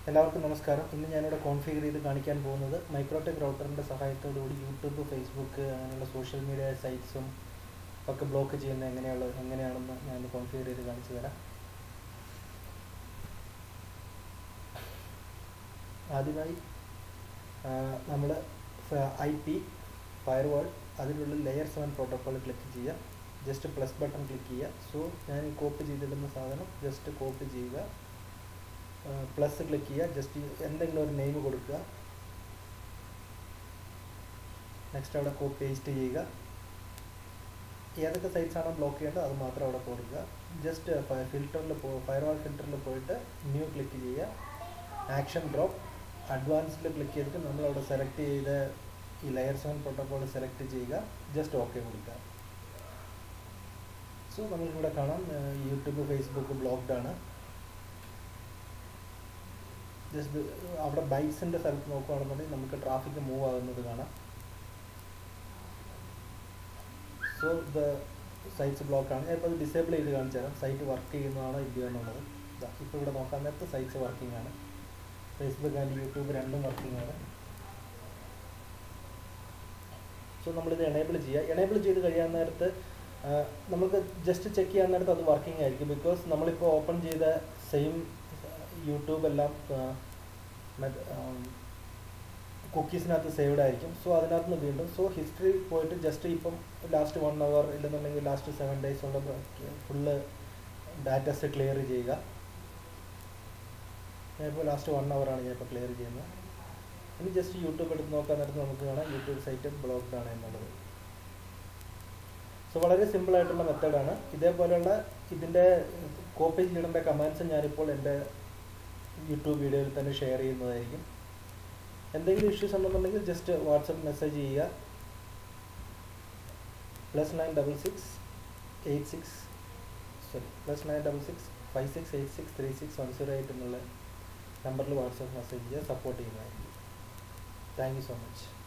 എല്ലാവർക്കും നമസ്കാരം ഇന്ന് ഞാനിവിടെ കോൺഫിഗർ ചെയ്ത് കാണിക്കാൻ പോകുന്നത് മൈക്രോടെക് റൗട്ടറിൻ്റെ സഹായത്തോടുകൂടി യൂട്യൂബ് ഫേസ്ബുക്ക് അങ്ങനെയുള്ള സോഷ്യൽ മീഡിയ സൈറ്റ്സും ഒക്കെ ബ്ലോക്ക് ചെയ്യുന്നത് എങ്ങനെയുള്ള എങ്ങനെയാണെന്ന് ഞാൻ കോൺഫിഗർ ചെയ്ത് കാണിച്ചു തരാം ആദ്യമായി നമ്മൾ ഐ പി ഫയർവാൾ അതിനുള്ള ലെയർ സെവൻ പ്രോട്ടോക്കോൾ ക്ലിക്ക് ചെയ്യുക ജസ്റ്റ് പ്ലസ് ബട്ടൺ ക്ലിക്ക് ചെയ്യുക സോ ഞാൻ ഈ കോപ്പി ചെയ്തിടുന്ന സാധനം ജസ്റ്റ് കോപ്പി ചെയ്യുക പ്ലസ് ക്ലിക്ക് ചെയ്യുക ജസ്റ്റ് എന്തെങ്കിലും ഒരു നെയിം കൊടുക്കുക നെക്സ്റ്റ് അവിടെ കോപ്പി പേസ്റ്റ് ചെയ്യുക ഏതൊക്കെ സൈറ്റ്സ് ആണോ ബ്ലോക്ക് ചെയ്യേണ്ടത് അത് മാത്രം അവിടെ കൊടുക്കുക ജസ്റ്റ് ഫിൽറ്ററിൽ പോ ഫയർവാൾ ഫിൽറ്ററിൽ പോയിട്ട് ന്യൂ ക്ലിക്ക് ചെയ്യുക ആക്ഷൻ ഡ്രോപ്പ് അഡ്വാൻസ്ഡ് ക്ലിക്ക് ചെയ്തിട്ട് നമ്മളവിടെ സെലക്ട് ചെയ്ത് ഈ ലെയർ സെവൻ പ്രോട്ടോക്കോൾ സെലക്ട് ചെയ്യുക ജസ്റ്റ് ഓക്കെ കൊടുക്കുക സോ നമുക്കിവിടെ കാണാം യൂട്യൂബ് ഫേസ്ബുക്ക് ബ്ലോക്ക്ഡ് ആണ് ജസ്റ്റ് അവിടെ ബൈക്സിൻ്റെ സ്ഥലത്ത് നോക്കുകയാണെന്നുണ്ടെങ്കിൽ നമുക്ക് ട്രാഫിക് മൂവ് ആകുന്നത് കാണാം സോ ദ സൈറ്റ്സ് ബ്ലോക്ക് ആണ് ഞാനിപ്പോൾ അത് ഡിസേബിൾ ചെയ്ത് കാണിച്ചു തരാം സൈറ്റ് വർക്ക് ചെയ്യുന്നതാണോ ഇല്ലയോ എന്നുള്ളത് ഇപ്പോൾ ഇവിടെ നോക്കാൻ നേരത്ത് സൈറ്റ്സ് വർക്കിംഗ് ആണ് ഫേസ്ബുക്ക് ആൻഡ് യൂട്യൂബ് രണ്ടും വർക്കിംഗ് ആണ് സോ നമ്മളിത് എനേബിൾ ചെയ്യുക എനേബിൾ ചെയ്ത് കഴിയാൻ നേരത്ത് നമുക്ക് ജസ്റ്റ് ചെക്ക് ചെയ്യാൻ നേരത്ത് അത് വർക്കിംഗ് ആയിരിക്കും ബിക്കോസ് നമ്മളിപ്പോൾ ഓപ്പൺ ചെയ്ത സെയിം യൂട്യൂബ് എല്ലാം കുക്കീസിനകത്ത് സേവ്ഡ് ആയിരിക്കും സോ അതിനകത്ത് നിന്ന് വീണ്ടും സോ ഹിസ്റ്ററി പോയിട്ട് ജസ്റ്റ് ഇപ്പം ലാസ്റ്റ് വൺ അവർ ഇല്ലെന്നുണ്ടെങ്കിൽ ലാസ്റ്റ് സെവൻ ഡേയ്സ് ഉള്ള ഫുള്ള് ഡാറ്റാസ് ക്ലിയർ ചെയ്യുക ഞാനിപ്പോൾ ലാസ്റ്റ് വൺ അവറാണ് ഞാനിപ്പോൾ ക്ലിയർ ചെയ്യുന്നത് ഇനി ജസ്റ്റ് യൂട്യൂബ് എടുത്ത് നോക്കാൻ നേരത്ത് നമുക്ക് കാണാം യൂട്യൂബ് സൈറ്റ് ബ്ലോക്ക്ഡ് ആണ് എന്നുള്ളത് സോ വളരെ സിമ്പിൾ ആയിട്ടുള്ള മെത്തേഡാണ് ഇതേപോലെയുള്ള ഇതിൻ്റെ കോപ്പി ചെയ്യേണ്ട കമാൻഡ്സ് ഞാനിപ്പോൾ എൻ്റെ യൂട്യൂബ് വീഡിയോയിൽ തന്നെ ഷെയർ ചെയ്യുന്നതായിരിക്കും എന്തെങ്കിലും ഇഷ്യൂസ് ഉണ്ടെന്നുണ്ടെങ്കിൽ ജസ്റ്റ് വാട്സപ്പ് മെസ്സേജ് ചെയ്യുക plus nine double six eight six sorry plus nine double six five six eight six three six one zero eight എന്നുള്ള നമ്പറിൽ വാട്സപ്പ് മെസ്സേജ് ചെയ്യുക സപ്പോർട്ട് ചെയ്യുന്നതായിരിക്കും താങ്ക് യു സോ മച്ച്